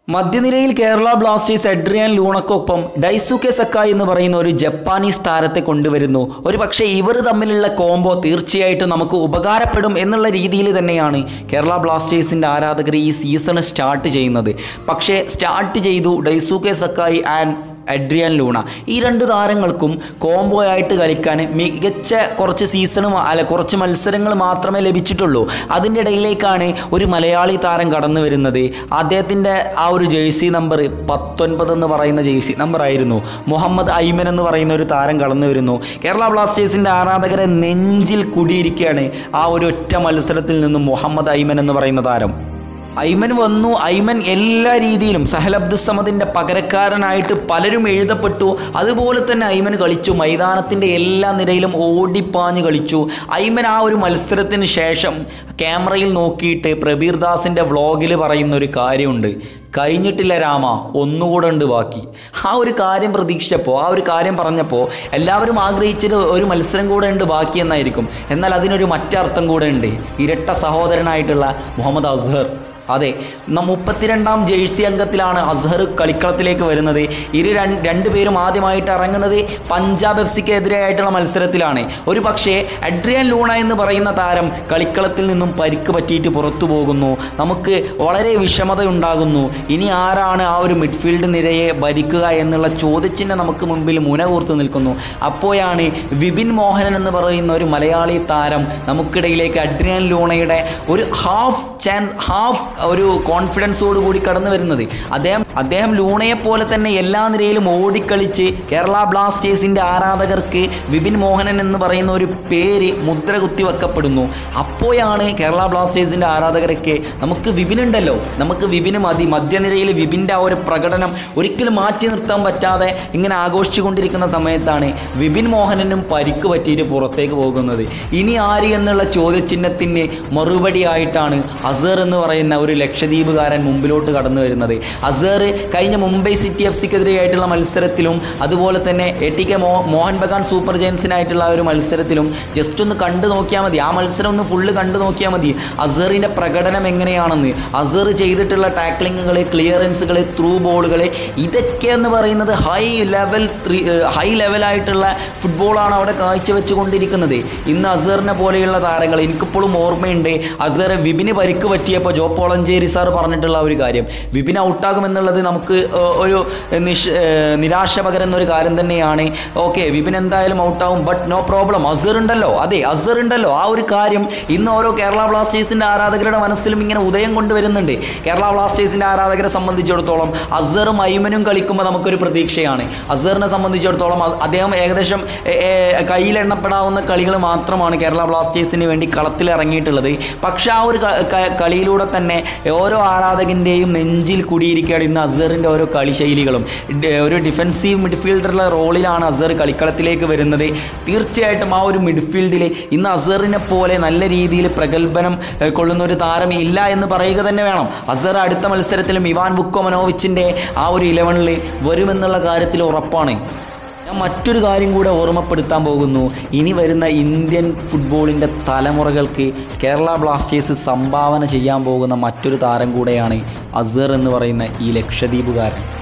മധ്യനിരയിൽ Kerala Blasters Adrian ലൂണക്കൊപ്പം Daisuke Sakai എന്ന് പറയുന്ന ഒരു ജപ്പാനീസ് താരത്തെ കൊണ്ടുവരുന്നു ഒരു പക്ഷേ ഇവർ തമ്മിലുള്ള കോംബോ തീർച്ചയായിട്ടും നമുക്ക് ഉപകാരപ്പെടും എന്നുള്ള രീതിയിൽ തന്നെയാണ് കേരള ബ്ലാസ്റ്റേഴ്സിൻ്റെ ആരാധകർ ഈ സീസൺ സ്റ്റാർട്ട് ചെയ്യുന്നത് പക്ഷേ സ്റ്റാർട്ട് ചെയ്തു Daisuke Sakai and Adrian Luna ഈ രണ്ട് താരങ്ങൾക്കും കോംബോ ആയിട്ട് കളിക്കാൻ മികച്ച കുറച്ച് സീസണും അല്ല കുറച്ച് മത്സരങ്ങൾ മാത്രമേ ലഭിച്ചിട്ടുള്ളൂ അതിൻ്റെ ഇടയിലേക്കാണ് ഒരു മലയാളി താരം കടന്നു വരുന്നത് അദ്ദേഹത്തിൻ്റെ ആ ഒരു ജേഴ്സി നമ്പർ പത്തൊൻപത് എന്ന് പറയുന്ന ജേഴ്സി നമ്പർ ആയിരുന്നു മുഹമ്മദ് ഐമൻ എന്ന് പറയുന്ന ഒരു താരം കടന്നു വരുന്നു കേരള ബ്ലാസ്റ്റേഴ്സിൻ്റെ ആരാധകരെ നെഞ്ചിൽ കുടിയിരിക്കുകയാണ് ആ ഒരു ഒറ്റ മത്സരത്തിൽ നിന്നും മുഹമ്മദ് ഐമൻ എന്ന് പറയുന്ന താരം ഐമൻ വന്നു ഐമൻ എല്ലാ രീതിയിലും സഹൽ അബ്ദുസമദിൻ്റെ പകരക്കാരനായിട്ട് പലരും എഴുതപ്പെട്ടു അതുപോലെ തന്നെ ഐമൻ കളിച്ചു മൈതാനത്തിൻ്റെ എല്ലാ നിരയിലും ഓടിപ്പാഞ്ഞ് കളിച്ചു ഐമൻ ആ ഒരു മത്സരത്തിന് ശേഷം ക്യാമറയിൽ നോക്കിയിട്ട് പ്രബീർ ദാസിൻ്റെ വ്ളോഗിൽ പറയുന്ന ഒരു കാര്യമുണ്ട് കഴിഞ്ഞിട്ടില്ല രാമ ഒന്നുകൂടെ ഉണ്ട് ബാക്കി ആ ഒരു കാര്യം പ്രതീക്ഷിച്ചപ്പോൾ ആ ഒരു കാര്യം പറഞ്ഞപ്പോൾ എല്ലാവരും ആഗ്രഹിച്ചത് ഒരു മത്സരം കൂടെ ഉണ്ട് ബാക്കി എന്നായിരിക്കും എന്നാൽ അതിനൊരു മറ്റർത്ഥം കൂടെ ഉണ്ട് ഇരട്ട സഹോദരനായിട്ടുള്ള മുഹമ്മദ് അസ്ഹർ അതെ ന- മുപ്പത്തിരണ്ടാം ജേഴ്സി അംഗത്തിലാണ് അസ്ഹർ കളിക്കളത്തിലേക്ക് വരുന്നത് ഇരു രണ്ട് രണ്ടുപേരും ആദ്യമായിട്ട് ഇറങ്ങുന്നത് പഞ്ചാബ് എഫ് സിക്ക് എതിരായിട്ടുള്ള മത്സരത്തിലാണ് ഒരു പക്ഷേ അഡ്രിയൻ ലൂണ എന്ന് പറയുന്ന താരം കളിക്കളത്തിൽ നിന്നും പരിക്ക് പറ്റിയിട്ട് പുറത്തു പോകുന്നു നമുക്ക് വളരെ വിഷമത ഉണ്ടാകുന്നു ഇനി ആരാണ് ആ ഒരു മിഡ്ഫീൽഡ് നിരയെ ഭരിക്കുക എന്നുള്ള ചോദ്യചിഹ്നം നമുക്ക് മുൻപിൽ മുനകൂർത്ത് നിൽക്കുന്നു അപ്പോഴാണ് വിപിൻ മോഹനൻ എന്ന് പറയുന്ന ഒരു മലയാളി താരം നമുക്കിടയിലേക്ക് അഡ്രിയൻ ലൂണയുടെ ഒരു ഹാഫ് ചാൻസ് ഹാഫ് ഒരു കോൺഫിഡൻസോട് കൂടി കടന്നു വരുന്നത് അദ്ദേഹം അദ്ദേഹം ലൂണയെ പോലെ തന്നെ എല്ലാ നിരയിലും ഓടിക്കളിച്ച് കേരള ബ്ലാസ്റ്റേഴ്സിൻ്റെ ആരാധകർക്ക് വിപിൻ മോഹനൻ എന്ന് പറയുന്ന ഒരു പേര് മുദ്ര കുത്തി വെക്കപ്പെടുന്നു അപ്പോഴാണ് കേരള ബ്ലാസ്റ്റേഴ്സിൻ്റെ ആരാധകർക്ക് നമുക്ക് വിപിൻ ഉണ്ടല്ലോ നമുക്ക് വിപിന് മതി മധ്യനിരയിൽ വിപിൻ്റെ ആ ഒരു പ്രകടനം ഒരിക്കലും മാറ്റി നിർത്താൻ പറ്റാതെ ഇങ്ങനെ ആഘോഷിച്ചുകൊണ്ടിരിക്കുന്ന സമയത്താണ് വിപിൻ മോഹനനും പരിക്ക് പറ്റിയിട്ട് പുറത്തേക്ക് പോകുന്നത് ഇനി ആര് എന്നുള്ള ചോദ്യചിഹ്നത്തിന് മറുപടി ആയിട്ടാണ് അസർ എന്ന് പറയുന്ന ഒരു ലക്ഷദ്വീപുകാരൻ മുമ്പിലോട്ട് കടന്നു വരുന്നത് അസർ കഴിഞ്ഞ മുംബൈ സിറ്റി എഫ് സിക്കെതിരെയായിട്ടുള്ള മത്സരത്തിലും അതുപോലെ തന്നെ എ ടി കെ മോ മോഹൻ ബഗാൻ സൂപ്പർ ജയൻസിനായിട്ടുള്ള ആ ഒരു മത്സരത്തിലും ജസ്റ്റ് ഒന്ന് കണ്ടു നോക്കിയാൽ മതി ആ മത്സരം ഒന്ന് ഫുള്ള് കണ്ടു നോക്കിയാൽ മതി അസറിൻ്റെ പ്രകടനം എങ്ങനെയാണെന്ന് അസർ ചെയ്തിട്ടുള്ള ടാക്ലിങ്ങുകൾ ക്ലിയറൻസുകൾ ത്രൂ ബോളുകൾ ഇതൊക്കെ എന്ന് പറയുന്നത് ഹൈ ലെവൽ ത്രീ ഹൈ ലെവലായിട്ടുള്ള ഫുട്ബോളാണ് അവിടെ കാഴ്ചവെച്ച് കൊണ്ടിരിക്കുന്നത് ഇന്ന് അസറിനെ പോലെയുള്ള താരങ്ങൾ എനിക്കിപ്പോഴും ഓർമ്മയുണ്ട് അസർ വിപിന് പരിക്ക് പറ്റിയപ്പോൾ ജോ പോളഞ്ചേരി സാർ പറഞ്ഞിട്ടുള്ള ഒരു കാര്യം വിപിൻ ഔട്ടാകുമെന്നുള്ളത് നമുക്ക് ഏഹ്, ഒരു നിഷ് ഏഹ്, നിരാശ പകരുന്ന ഒരു കാര്യം തന്നെയാണ് ഓക്കെ വിപിൻ എന്തായാലും ഔട്ടാവും ബട്ട് നോ പ്രോബ്ലം അസർ ഉണ്ടല്ലോ അതെ അസർ ഉണ്ടല്ലോ ആ ഒരു കാര്യം ഇന്ന് ഓരോ കേരള ബ്ലാസ്റ്റേഴ്സിൻ്റെ ആരാധകരുടെ മനസ്സിലും ഇങ്ങനെ ഉദയം കൊണ്ടുവരുന്നുണ്ട് കേരള ബ്ലാസ്റ്റേഴ്സിൻ്റെ ആരാധകരെ സംബന്ധിച്ചിടത്തോളം അസറും ഐമനും കളിക്കുമ്പോൾ നമുക്കൊരു പ്രതീക്ഷയാണ് അസറിനെ സംബന്ധിച്ചിടത്തോളം അ- അദ്ദേഹം ഏകദേശം എ, എ, കയ്യിലെണ്ണപ്പെടാവുന്ന കളികൾ മാത്രമാണ് കേരള ബ്ലാസ്റ്റേഴ്സിന് വേണ്ടി കളത്തിലിറങ്ങിയിട്ടുള്ളത് പക്ഷേ ആ ഒരു ക- ക- കളിയിലൂടെ തന്നെ ഓരോ ആരാധകൻ്റെയും നെഞ്ചിൽ കുടിയിരിക്കുകയാണ് ഇന്ന് അസറിൻ്റെ ഓരോ കളിശൈലികളും ഡ- ഒരു ഡിഫൻസീവ് മിഡ്ഫീൽഡറുടെ റോളിലാണ് അസർ കളിക്കളത്തിലേക്ക് വരുന്നത് തീർച്ചയായിട്ടും ആ ഒരു മിഡ്ഫീൽഡിൽ ഇന്ന് അസറിനെ പോലെ നല്ല രീതിയിൽ പ്രഗത്ഭനം ഏഹ്, കൊള്ളുന്ന ഒരു താരം ഇല്ല എന്ന് പറയുക തന്നെ വേണം അസർ അടുത്ത മത്സരത്തിലും ഇവാൻ വുക്കോമനോവിച്ചിൻ്റെ ആ ഒരു ഇലവനിൽ വരുമെന്നുള്ള കാര്യത്തിൽ ഉറപ്പാണ് ഞാൻ മറ്റൊരു കാര്യം കൂടെ ഓർമ്മപ്പെടുത്താൻ പോകുന്നു ഇനി വരുന്ന ഇന്ത്യൻ ഫുട്ബോളിൻ്റെ തലമുറകൾക്ക് കേരള ബ്ലാസ്റ്റേഴ്സ് സംഭാവന ചെയ്യാൻ പോകുന്ന മറ്റൊരു താരം കൂടെയാണ് അസർ എന്ന് പറയുന്ന ഈ ലക്ഷദ്വീപുകാരൻ